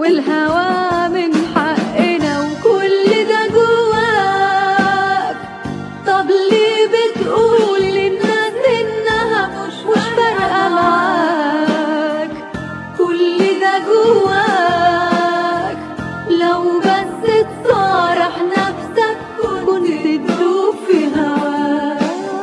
والهوى من حقنا وكل ده جواك طب ليه بتقول للناس انها مش مش فارقه معاك كل ده جواك لو بس تصارح نفسك كنت تدوب في هواك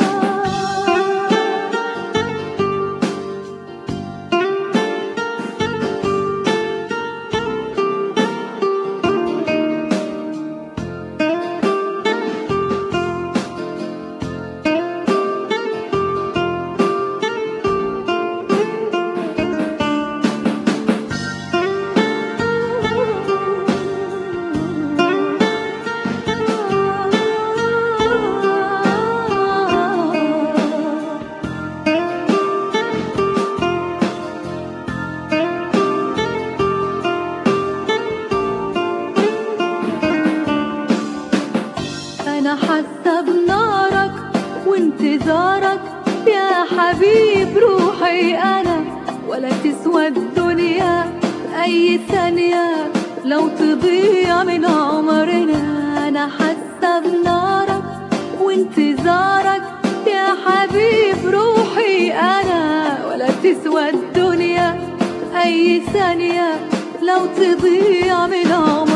انا حاسه بنارك وانتظارك يا حبيب روحي انا ولا تسوى الدنيا اي ثانيه لو تضيع من عمرنا انا حاسه بنارك وانتظارك يا حبيب روحي انا ولا تسوى الدنيا اي ثانيه لو تضيع من عمرنا